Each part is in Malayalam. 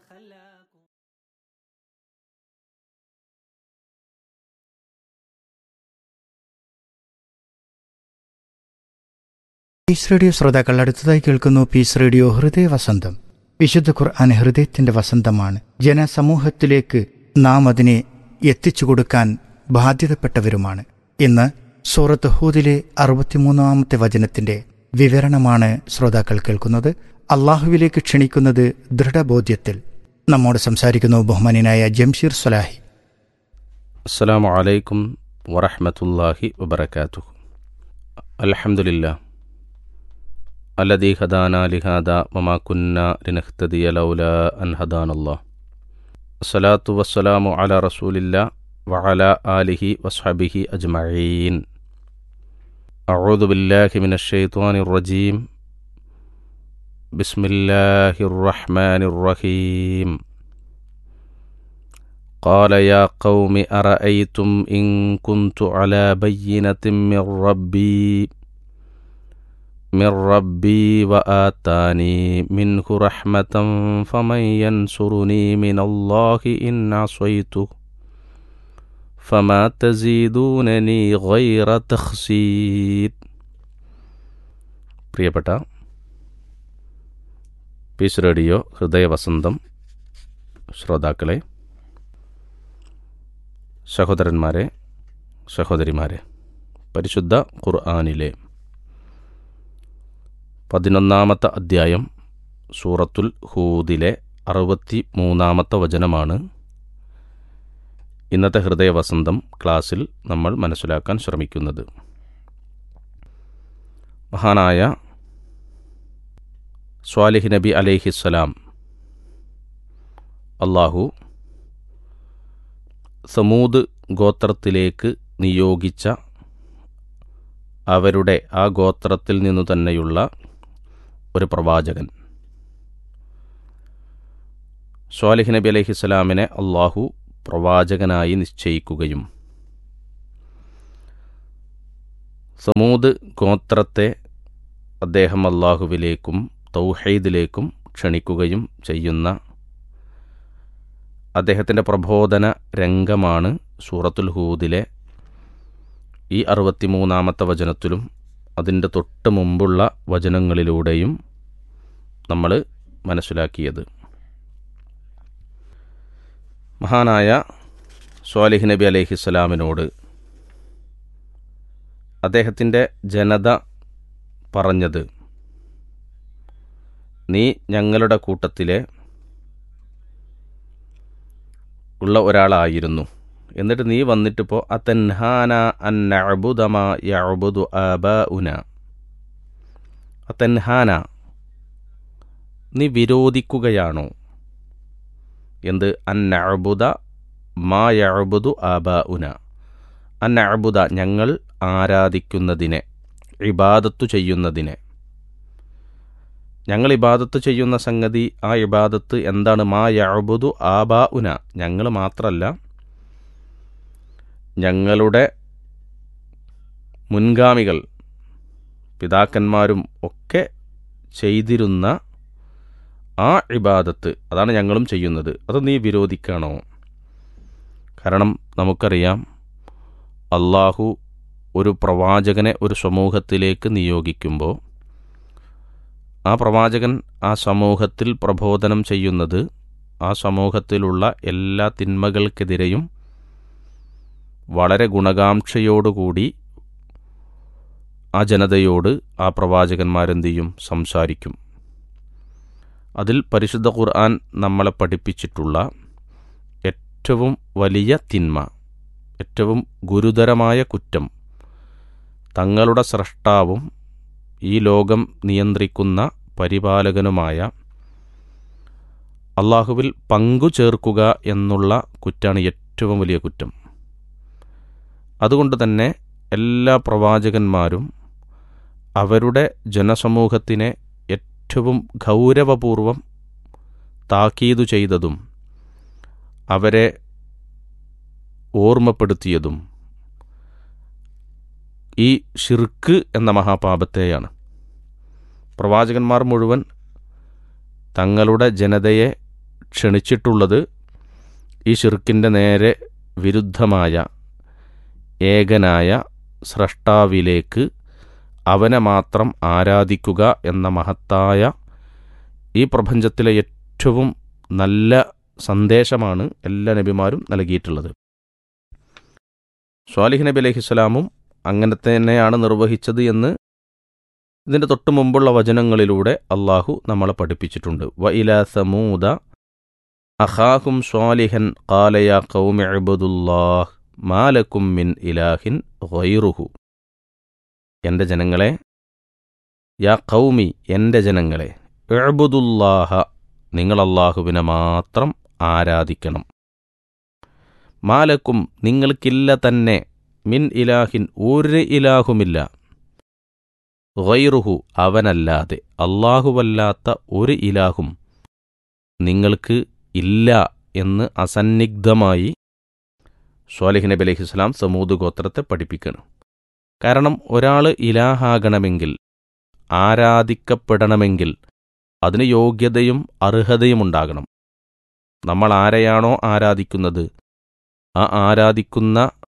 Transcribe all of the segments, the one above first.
പീസ് റേഡിയോ ശ്രോതാക്കൾ അടുത്തതായി കേൾക്കുന്നു പീസ് റേഡിയോ ഹൃദയ വസന്തം വിശുദ്ധ ഖുർആൻ ഹൃദയത്തിന്റെ വസന്തമാണ് ജനസമൂഹത്തിലേക്ക് നാം അതിനെ എത്തിച്ചു കൊടുക്കാൻ ബാധ്യതപ്പെട്ടവരുമാണ് ഇന്ന് സൂറത്ത് ഹൂദിലെ അറുപത്തിമൂന്നാമത്തെ വചനത്തിന്റെ വിവരണമാണ് ശ്രോതാക്കൾ കേൾക്കുന്നത് അള്ളാഹുവിലേക്ക് ക്ഷണിക്കുന്നത് ദൃഢബോധ്യത്തിൽ നമ്മോട് സംസാരിക്കുന്നു ബഹുമാനായ ജംഷീർ സ്വലാഹി السلام عليكم ورحمة الله وبركاته الحمد لله الذي هدانا لهذا وما كنا لنهتدي لولا أن هدانا الله الصلاة والسلام على رسول الله وعلى آله وصحبه أجمعين أعوذ بالله من الشيطان الرجيم بسم الله الرحمن الرحيم قال يا قوم أرأيتم إن كنت على بينة من ربي من ربي وآتاني منه رحمة فمن ينصرني من الله إن عصيته فما تزيدونني غير تخسير പ്രിയപ്പെട്ട പീസ് റേഡിയോ ഹൃദയവസന്തം ശ്രോതാക്കളെ സഹോദരന്മാരെ സഹോദരിമാരെ പരിശുദ്ധ ഖുർആാനിലെ പതിനൊന്നാമത്തെ അധ്യായം സൂറത്തുൽ ഹൂദിലെ അറുപത്തി മൂന്നാമത്തെ വചനമാണ് ഇന്നത്തെ ഹൃദയവസന്തം ക്ലാസ്സിൽ നമ്മൾ മനസ്സിലാക്കാൻ ശ്രമിക്കുന്നത് മഹാനായ സ്വാലിഹ് നബി അലൈഹിസ്സലാം അള്ളാഹു സമൂത് ഗോത്രത്തിലേക്ക് നിയോഗിച്ച അവരുടെ ആ ഗോത്രത്തിൽ നിന്നു തന്നെയുള്ള ഒരു പ്രവാചകൻ സ്വാലിഹ് നബി അലഹിസ്സലാമിനെ അള്ളാഹു പ്രവാചകനായി നിശ്ചയിക്കുകയും സമൂത് ഗോത്രത്തെ അദ്ദേഹം അള്ളാഹുവിലേക്കും തൗഹീദിലേക്കും ക്ഷണിക്കുകയും ചെയ്യുന്ന അദ്ദേഹത്തിൻ്റെ പ്രബോധന രംഗമാണ് സൂറത്തുൽ ഹൂദിലെ ഈ അറുപത്തിമൂന്നാമത്തെ വചനത്തിലും അതിൻ്റെ തൊട്ട് മുമ്പുള്ള വചനങ്ങളിലൂടെയും നമ്മൾ മനസ്സിലാക്കിയത് മഹാനായ സ്വാലിഹ് നബി അലൈഹിസ്സലാമിനോട് അദ്ദേഹത്തിൻ്റെ ജനത പറഞ്ഞത് നീ ഞങ്ങളുടെ കൂട്ടത്തിലെ ഉള്ള ഒരാളായിരുന്നു എന്നിട്ട് നീ വന്നിട്ടിപ്പോൾ അത്തൻഹാന അന്നഅബുദമ യഅബുദു ആബ ഉന അത്തൻഹാന നീ വിരോധിക്കുകയാണോ എന്ത് അന്നഅബുദ മാ യഅബുദു ആബ ഉന അന്നഅബുദ ഞങ്ങൾ ആരാധിക്കുന്നതിനെ ഇബാദത്തു ചെയ്യുന്നതിനെ ഞങ്ങൾ ഇബാദത്ത് ചെയ്യുന്ന സംഗതി ആ ഇബാദത്ത് എന്താണ് മാ യഅബുദു ആബാ ഉന ഞങ്ങൾ മാത്രമല്ല ഞങ്ങളുടെ മുൻഗാമികൾ പിതാക്കന്മാരും ഒക്കെ ചെയ്തിരുന്ന ആ ഇബാദത്ത് അതാണ് ഞങ്ങളും ചെയ്യുന്നത് അത് നീ വിരോധിക്കണോ കാരണം നമുക്കറിയാം അള്ളാഹു ഒരു പ്രവാചകനെ ഒരു സമൂഹത്തിലേക്ക് നിയോഗിക്കുമ്പോൾ ആ പ്രവാചകൻ ആ സമൂഹത്തിൽ പ്രബോധനം ചെയ്യുന്നത് ആ സമൂഹത്തിലുള്ള എല്ലാ തിന്മകൾക്കെതിരെയും വളരെ ഗുണകാംക്ഷയോടുകൂടി ആ ജനതയോട് ആ പ്രവാചകന്മാരെന്ത് ചെയ്യും സംസാരിക്കും അതിൽ പരിശുദ്ധ ഖുർആൻ നമ്മളെ പഠിപ്പിച്ചിട്ടുള്ള ഏറ്റവും വലിയ തിന്മ ഏറ്റവും ഗുരുതരമായ കുറ്റം തങ്ങളുടെ സ്രഷ്ടാവും ഈ ലോകം നിയന്ത്രിക്കുന്ന പരിപാലകനുമായ അള്ളാഹുവിൽ പങ്കു ചേർക്കുക എന്നുള്ള കുറ്റാണ് ഏറ്റവും വലിയ കുറ്റം അതുകൊണ്ട് തന്നെ എല്ലാ പ്രവാചകന്മാരും അവരുടെ ജനസമൂഹത്തിനെ ഏറ്റവും ഗൗരവപൂർവം താക്കീതു ചെയ്തതും അവരെ ഓർമ്മപ്പെടുത്തിയതും ഈ ഷിർക്ക് എന്ന മഹാപാപത്തെയാണ് പ്രവാചകന്മാർ മുഴുവൻ തങ്ങളുടെ ജനതയെ ക്ഷണിച്ചിട്ടുള്ളത് ഈ ഷിർക്കിൻ്റെ നേരെ വിരുദ്ധമായ ഏകനായ സ്രഷ്ടാവിലേക്ക് അവനെ മാത്രം ആരാധിക്കുക എന്ന മഹത്തായ ഈ പ്രപഞ്ചത്തിലെ ഏറ്റവും നല്ല സന്ദേശമാണ് എല്ലാ നബിമാരും നൽകിയിട്ടുള്ളത് സ്വാലിഹ് നബി അലഹിസ്സലാമും അങ്ങനെ തന്നെയാണ് നിർവഹിച്ചത് എന്ന് ഇതിൻ്റെ തൊട്ട് മുമ്പുള്ള വചനങ്ങളിലൂടെ അള്ളാഹു നമ്മളെ പഠിപ്പിച്ചിട്ടുണ്ട് വ ഇല സമൂദ അഖാഹും സ്വാലിഹൻ കാലയ കൗമി അബുദുല്ലാഹ് മാലക്കും മിൻ ഇലാഹിൻ ഗൈറുഹു എൻ്റെ ജനങ്ങളെ യാ കൗമി എൻ്റെ ജനങ്ങളെ എഴുബുദുല്ലാഹ നിങ്ങൾ അള്ളാഹുവിനെ മാത്രം ആരാധിക്കണം മാലക്കും നിങ്ങൾക്കില്ല തന്നെ മിൻ ഇലാഹിൻ ഒരു ഇലാഹുമില്ല ഗൈറുഹു അവനല്ലാതെ അള്ളാഹുവല്ലാത്ത ഒരു ഇലാഹും നിങ്ങൾക്ക് ഇല്ല എന്ന് അസന്നിഗ്ധമായി സ്വാലിഹ് നബി അലഹിസ്ലാം സമൂത് ഗോത്രത്തെ പഠിപ്പിക്കണം കാരണം ഒരാൾ ഇലാഹാകണമെങ്കിൽ ആരാധിക്കപ്പെടണമെങ്കിൽ അതിന് യോഗ്യതയും അർഹതയും ഉണ്ടാകണം നമ്മൾ ആരെയാണോ ആരാധിക്കുന്നത് ആ ആരാധിക്കുന്ന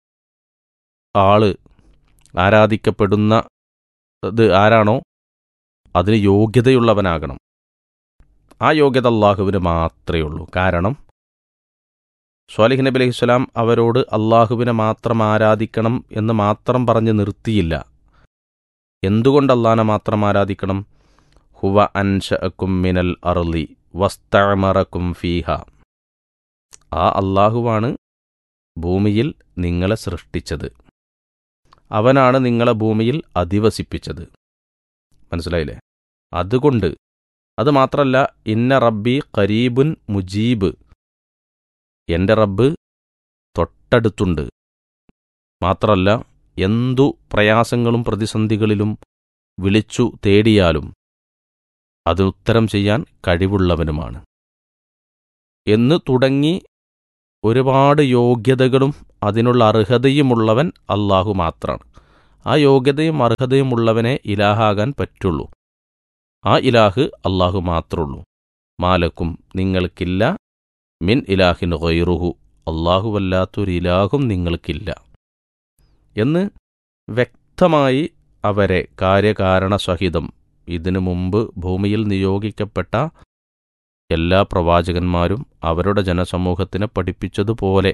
ആള് ആരാധിക്കപ്പെടുന്ന ഇത് ആരാണോ അതിന് യോഗ്യതയുള്ളവനാകണം ആ യോഗ്യത അള്ളാഹുവിന് മാത്രമേ ഉള്ളൂ കാരണം സ്വാലിഹ് നബി അലൈഹിസ്സലാം അവരോട് അള്ളാഹുവിനെ മാത്രം ആരാധിക്കണം എന്ന് മാത്രം പറഞ്ഞ് നിർത്തിയില്ല എന്തുകൊണ്ട് അള്ളാഹനെ മാത്രം ആരാധിക്കണം ഹുവ അൻഷഅക്കും മിനൽ അർലി വസ്തമറക്കും ഫീഹ ആ അള്ളാഹുവാണ് ഭൂമിയിൽ നിങ്ങളെ സൃഷ്ടിച്ചത് അവനാണ് നിങ്ങളെ ഭൂമിയിൽ അധിവസിപ്പിച്ചത് മനസ്സിലായില്ലേ അതുകൊണ്ട് അത് മാത്രല്ല ഇന്ന റബ്ബി കരീബുൻ മുജീബ് എൻ്റെ റബ്ബ് തൊട്ടടുത്തുണ്ട് മാത്രല്ല എന്തു പ്രയാസങ്ങളും പ്രതിസന്ധികളിലും വിളിച്ചു തേടിയാലും അത് ഉത്തരം ചെയ്യാൻ കഴിവുള്ളവനുമാണ് എന്ന് തുടങ്ങി ഒരുപാട് യോഗ്യതകളും അതിനുള്ള അർഹതയുമുള്ളവൻ അള്ളാഹു മാത്രമാണ് ആ യോഗ്യതയും അർഹതയും ഉള്ളവനെ ഇലാഹാകാൻ പറ്റുള്ളൂ ആ ഇലാഹ് അള്ളാഹു മാത്രമുള്ളൂ മാലക്കും നിങ്ങൾക്കില്ല മിൻ ഇലാഹിൻ ഗൈറുഹു അള്ളാഹുവല്ലാത്തൊരു ഇലാഹും നിങ്ങൾക്കില്ല എന്ന് വ്യക്തമായി അവരെ കാര്യകാരണ സഹിതം ഇതിനു മുമ്പ് ഭൂമിയിൽ നിയോഗിക്കപ്പെട്ട എല്ലാ പ്രവാചകന്മാരും അവരുടെ ജനസമൂഹത്തിനെ പഠിപ്പിച്ചതുപോലെ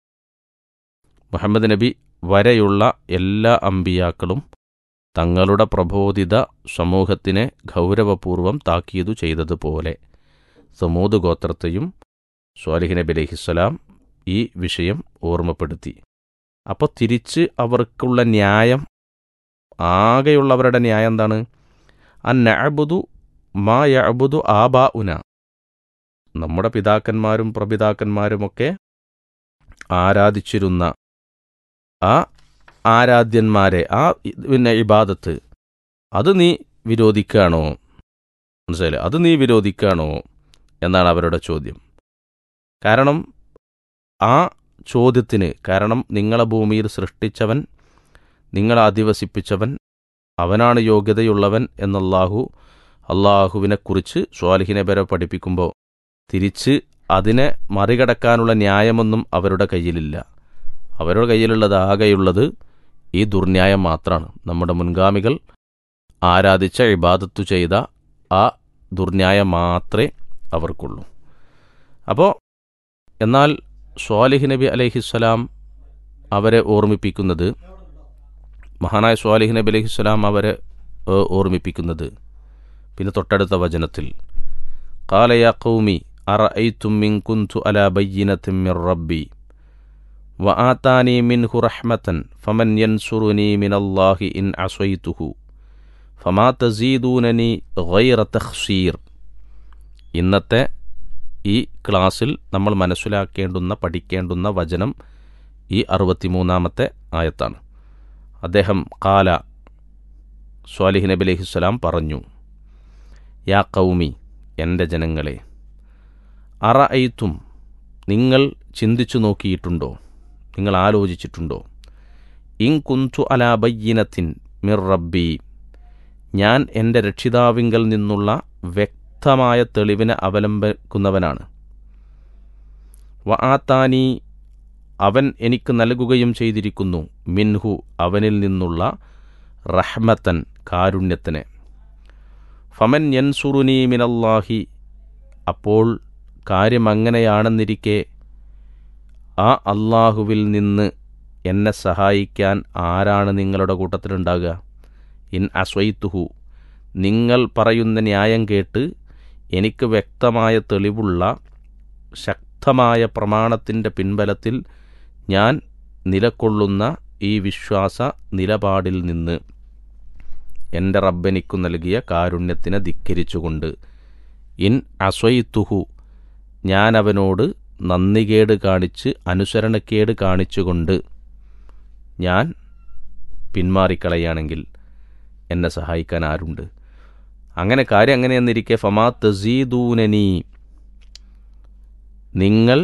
മുഹമ്മദ് നബി വരെയുള്ള എല്ലാ അമ്പിയാക്കളും തങ്ങളുടെ പ്രബോധിത സമൂഹത്തിനെ ഗൗരവപൂർവം താക്കീതു ചെയ്തതുപോലെ സമൂത് ഗോത്രത്തെയും സ്വാലിഹ് നബി അലഹിസ്സലാം ഈ വിഷയം ഓർമ്മപ്പെടുത്തി അപ്പോൾ തിരിച്ച് അവർക്കുള്ള ന്യായം ആകെയുള്ളവരുടെ ന്യായം എന്താണ് അന്നഅബുദു മാ യഅബുദു ആബാ ഉന നമ്മുടെ പിതാക്കന്മാരും പ്രപിതാക്കന്മാരുമൊക്കെ ആരാധിച്ചിരുന്ന ആ ആരാധ്യന്മാരെ ആ പിന്നെ ഇബാദത്ത് അത് നീ വിരോധിക്കുകയാണോ മനസ്സിലായില്ലേ അത് നീ വിരോധിക്കുകയാണോ എന്നാണ് അവരുടെ ചോദ്യം കാരണം ആ ചോദ്യത്തിന് കാരണം നിങ്ങളെ ഭൂമിയിൽ സൃഷ്ടിച്ചവൻ നിങ്ങളെ അധിവസിപ്പിച്ചവൻ അവനാണ് യോഗ്യതയുള്ളവൻ എന്നല്ലാഹു അള്ളാഹുവിനെക്കുറിച്ച് സ്വാലിഹിനെ വരെ പഠിപ്പിക്കുമ്പോൾ തിരിച്ച് അതിനെ മറികടക്കാനുള്ള ന്യായമൊന്നും അവരുടെ കയ്യിലില്ല അവരുടെ കയ്യിലുള്ളത് ആകെയുള്ളത് ഈ ദുർന്യായം മാത്രമാണ് നമ്മുടെ മുൻഗാമികൾ ആരാധിച്ച ഇബാദത്തു ചെയ്ത ആ ദുർന്യായം മാത്രമേ അവർക്കുള്ളൂ അപ്പോൾ എന്നാൽ സ്വാലിഹ് നബി അലഹിസ്സലാം അവരെ ഓർമ്മിപ്പിക്കുന്നത് മഹാനായ സ്വാലിഹ് നബി അലഹിസ്സലാം അവരെ ഏ, ഓർമ്മിപ്പിക്കുന്നത് പിന്നെ തൊട്ടടുത്ത വചനത്തിൽ കാലയ കൗമി അറഅയ്തും മിൻ കുന്തു അലാ ബയ്യിനത്തിൻ മിർ റബ്ബി വആതാനി മിൻഹു റഹ്മതൻ ഫമൻ യൻസുറുനി മിനല്ലാഹി ഇൻ അസൈതുഹു ഫമാ തസീദൂനനി ഗൈറ തഖ്സീർ ഇന്നത്തെ ഈ ക്ലാസ്സിൽ നമ്മൾ മനസ്സിലാക്കേണ്ടുന്ന പഠിക്കേണ്ടുന്ന വചനം ഈ അറുപത്തിമൂന്നാമത്തെ ആയത്താണ് അദ്ദേഹം കാല സ്വാലിഹ് നബി അലൈഹിസ്സലാം പറഞ്ഞു യാ കൗമി എൻ്റെ ജനങ്ങളെ അറ ഐത്തും നിങ്ങൾ ചിന്തിച്ചു നോക്കിയിട്ടുണ്ടോ നിങ്ങൾ ആലോചിച്ചിട്ടുണ്ടോ ഇൻ കുന്തു അലാ ബയ്യിനത്തിൻ മിർ റബ്ബി ഞാൻ എൻ്റെ രക്ഷിതാവിങ്കൽ നിന്നുള്ള വ്യക്തമായ തെളിവിനെ അവലംബിക്കുന്നവനാണ് വ ആത്താനി അവൻ എനിക്ക് നൽകുകയും ചെയ്തിരിക്കുന്നു മിൻഹു അവനിൽ നിന്നുള്ള റഹ്മത്തൻ കാരുണ്യത്തിന് ഫമൻ യൻസുറുനി മിനല്ലാഹി അപ്പോൾ കാര്യം അങ്ങനെയാണെന്നിരിക്കെ ആ അള്ളാഹുവിൽ നിന്ന് എന്നെ സഹായിക്കാൻ ആരാണ് നിങ്ങളുടെ കൂട്ടത്തിലുണ്ടാകുക ഇൻ അസ്വൈത്തുഹു നിങ്ങൾ പറയുന്ന ന്യായം കേട്ട് എനിക്ക് വ്യക്തമായ തെളിവുള്ള ശക്തമായ പ്രമാണത്തിൻ്റെ പിൻബലത്തിൽ ഞാൻ നിലകൊള്ളുന്ന ഈ വിശ്വാസ നിലപാടിൽ നിന്ന് എൻ്റെ റബ്ബെനിക്കു നൽകിയ കാരുണ്യത്തിനെ ധിക്കരിച്ചുകൊണ്ട് ഇൻ അസ്വൈത്തുഹു ഞാൻ അവനോട് നന്ദികേട് കാണിച്ച് അനുസരണക്കേട് കാണിച്ചുകൊണ്ട് ഞാൻ പിന്മാറിക്കളയാണെങ്കിൽ എന്നെ സഹായിക്കാൻ ആരുണ്ട് അങ്ങനെ കാര്യം അങ്ങനെയെന്നിരിക്കെ ഫമാ തസീദൂനനി നിങ്ങൾ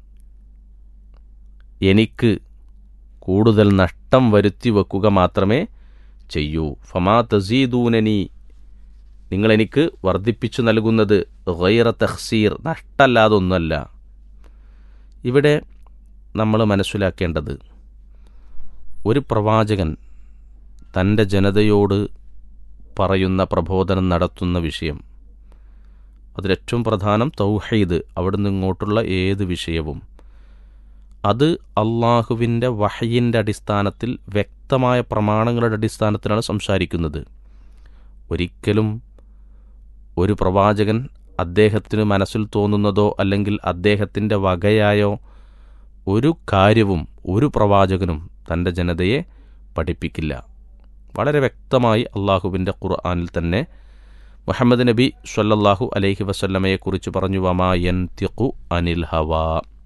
എനിക്ക് കൂടുതൽ നഷ്ടം വരുത്തി വെക്കുക മാത്രമേ ചെയ്യൂ ഫമാ തസീദൂനനി നിങ്ങൾ എനിക്ക് വർദ്ധിപ്പിച്ചു നൽകുന്നത് ഗൈറ തഹ്സീർ നഷ്ടമല്ലാതെ ഒന്നുമല്ല ഇവിടെ നമ്മൾ മനസ്സിലാക്കേണ്ടത് ഒരു പ്രവാചകൻ തൻ്റെ ജനതയോട് പറയുന്ന പ്രബോധനം നടത്തുന്ന വിഷയം അതിലേറ്റവും പ്രധാനം തൗഹീദ് അവിടുന്ന് ഇങ്ങോട്ടുള്ള ഏത് വിഷയവും അത് അള്ളാഹുവിൻ്റെ വഹയിൻ്റെ അടിസ്ഥാനത്തിൽ വ്യക്തമായ പ്രമാണങ്ങളുടെ അടിസ്ഥാനത്തിലാണ് സംസാരിക്കുന്നത് ഒരിക്കലും ഒരു പ്രവാചകൻ അദ്ദേഹത്തിന് മനസ്സിൽ തോന്നുന്നതോ അല്ലെങ്കിൽ അദ്ദേഹത്തിൻ്റെ വകയായോ ഒരു കാര്യവും ഒരു പ്രവാചകനും തൻ്റെ ജനതയെ പഠിപ്പിക്കില്ല വളരെ വ്യക്തമായി അള്ളാഹുവിൻ്റെ ഖുർആാനിൽ തന്നെ മുഹമ്മദ് നബി സ്വല്ലല്ലാഹു അലൈഹി വസല്ലമയെക്കുറിച്ച് പറഞ്ഞു വമാ യൻ തിഖു അനിൽ ഹവാ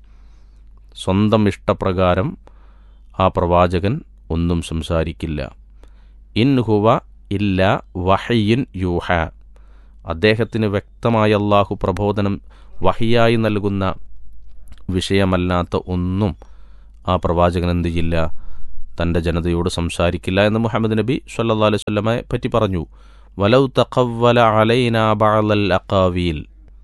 സ്വന്തം ഇഷ്ടപ്രകാരം ആ പ്രവാചകൻ ഒന്നും സംസാരിക്കില്ല ഇൻ ഹുവ ഇല്ല വഹയിൻ യൂഹ അദ്ദേഹത്തിന് വ്യക്തമായ അള്ളാഹു പ്രബോധനം വഹിയായി നൽകുന്ന വിഷയമല്ലാത്ത ഒന്നും ആ പ്രവാചകൻ എന്ത് ചെയ്യില്ല തൻ്റെ ജനതയോട് സംസാരിക്കില്ല എന്ന് മുഹമ്മദ് നബി സല്ലാ അലൈഹി സ്വല്ലമയെ പറ്റി പറഞ്ഞു വലൗ തഖവ്വല അലൈന ബഅലൽ അഖാവീൽ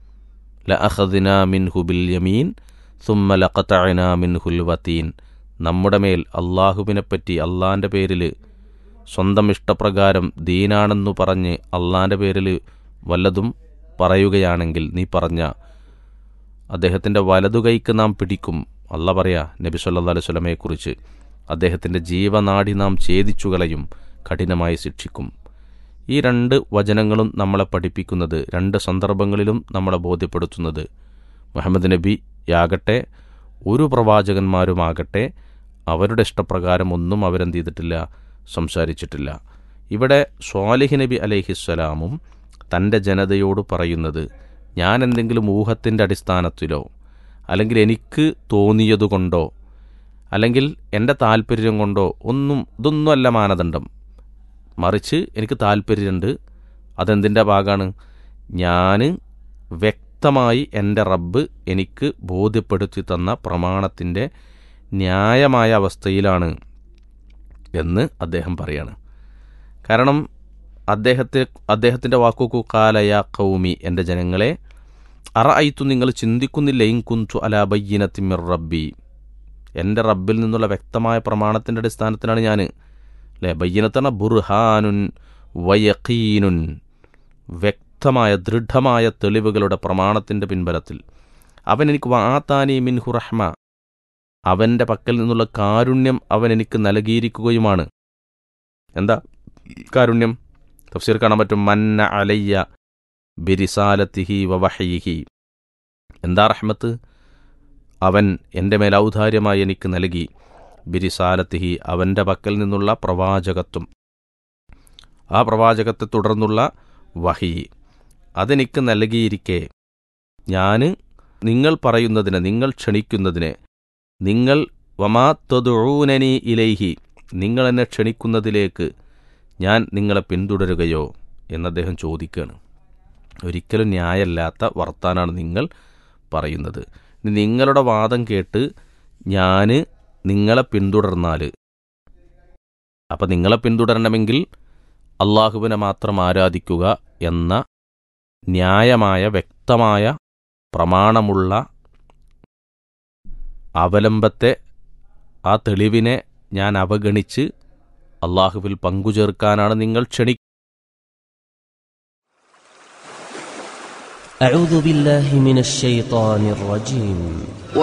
ലഅഖദ്നാ മിൻഹു ബിൽ യമീൻ സുമ്മ ലഖതഅനാ മിൻഹുൽ വതീൻ നമ്മുടെ മേൽ അള്ളാഹുവിനെപ്പറ്റി അള്ളാൻ്റെ പേരിൽ സ്വന്തം ഇഷ്ടപ്രകാരം ദീനാണെന്നു പറഞ്ഞ് അള്ളാൻ്റെ പേരിൽ വല്ലതും പറയുകയാണെങ്കിൽ നീ പറഞ്ഞ അദ്ദേഹത്തിൻ്റെ വലതുകൈക്ക് നാം പിടിക്കും അല്ല പറയാ നബി സല്ലാ അലൈഹി സ്വലമയെക്കുറിച്ച് അദ്ദേഹത്തിൻ്റെ ജീവനാടി നാം ഛേദിച്ചു കളയും കഠിനമായി ശിക്ഷിക്കും ഈ രണ്ട് വചനങ്ങളും നമ്മളെ പഠിപ്പിക്കുന്നത് രണ്ട് സന്ദർഭങ്ങളിലും നമ്മളെ ബോധ്യപ്പെടുത്തുന്നത് മുഹമ്മദ് നബി യാകട്ടെ ഒരു പ്രവാചകന്മാരുമാകട്ടെ അവരുടെ ഇഷ്ടപ്രകാരം ഒന്നും അവരെന്ത് ചെയ്തിട്ടില്ല സംസാരിച്ചിട്ടില്ല ഇവിടെ സ്വാലിഹ് നബി അലൈഹിസ്സലാമും തൻ്റെ ജനതയോട് പറയുന്നത് ഞാൻ എന്തെങ്കിലും ഊഹത്തിൻ്റെ അടിസ്ഥാനത്തിലോ അല്ലെങ്കിൽ എനിക്ക് തോന്നിയതുകൊണ്ടോ അല്ലെങ്കിൽ എൻ്റെ താല്പര്യം കൊണ്ടോ ഒന്നും ഇതൊന്നുമല്ല മാനദണ്ഡം മറിച്ച് എനിക്ക് താല്പര്യമുണ്ട് അതെന്തിൻ്റെ ഭാഗമാണ് ഞാൻ വ്യക്തമായി എൻ്റെ റബ്ബ് എനിക്ക് ബോധ്യപ്പെടുത്തി തന്ന പ്രമാണത്തിൻ്റെ ന്യായമായ അവസ്ഥയിലാണ് എന്ന് അദ്ദേഹം പറയാണ് കാരണം അദ്ദേഹത്തെ അദ്ദേഹത്തിൻ്റെ വാക്കു കാലയ കൗമി എൻ്റെ ജനങ്ങളെ അറ അയിത്തു നിങ്ങൾ ചിന്തിക്കുന്നില്ല ഇൻ കുന്തു അലാ ബയ്യനത്തിമിർ റബ്ബി എൻ്റെ റബ്ബിൽ നിന്നുള്ള വ്യക്തമായ പ്രമാണത്തിൻ്റെ അടിസ്ഥാനത്തിലാണ് ഞാൻ അല്ലേ ബയ്യനത്തണ ബുർഹാനുൻ വയഖീനുൻ വ്യക്തമായ ദൃഢമായ തെളിവുകളുടെ പ്രമാണത്തിൻ്റെ പിൻബലത്തിൽ അവൻ എനിക്ക് വാത്താനി മിൻഹു റഹ്മ അവൻ്റെ പക്കൽ നിന്നുള്ള കാരുണ്യം അവൻ എനിക്ക് നൽകിയിരിക്കുകയുമാണ് എന്താ കാരുണ്യം തഫ്സീർ കാണാൻ പറ്റും മന്ന അലയ്യ ബിരിസാലത്തിഹി വവഹയിഹി എന്താ റഹ്മത്ത് അവൻ എൻ്റെ മേൽ ഔദാര്യമായി എനിക്ക് നൽകി ബിരിസാലത്തിഹി അവൻ്റെ പക്കൽ നിന്നുള്ള പ്രവാചകത്വം ആ പ്രവാചകത്തെ തുടർന്നുള്ള വഹി അതെനിക്ക് നൽകിയിരിക്കെ ഞാൻ നിങ്ങൾ പറയുന്നതിന് നിങ്ങൾ ക്ഷണിക്കുന്നതിന് നിങ്ങൾ വമാ തൊതുഴൂനനി ഇലൈഹി നിങ്ങൾ എന്നെ ക്ഷണിക്കുന്നതിലേക്ക് ഞാൻ നിങ്ങളെ പിന്തുടരുകയോ എന്ന് അദ്ദേഹം ചോദിക്കുകയാണ് ഒരിക്കലും ന്യായമല്ലാത്ത വർത്താനാണ് നിങ്ങൾ പറയുന്നത് ഇനി നിങ്ങളുടെ വാദം കേട്ട് ഞാൻ നിങ്ങളെ പിന്തുടർന്നാൽ അപ്പം നിങ്ങളെ പിന്തുടരണമെങ്കിൽ അള്ളാഹുവിനെ മാത്രം ആരാധിക്കുക എന്ന ന്യായമായ വ്യക്തമായ പ്രമാണമുള്ള അവലംബത്തെ ആ തെളിവിനെ ഞാൻ അവഗണിച്ച് അള്ളാഹുവിൽ പങ്കുചേർക്കാനാണ് നിങ്ങൾ ക്ഷണി أعوذ بالله من الشيطان الرجيم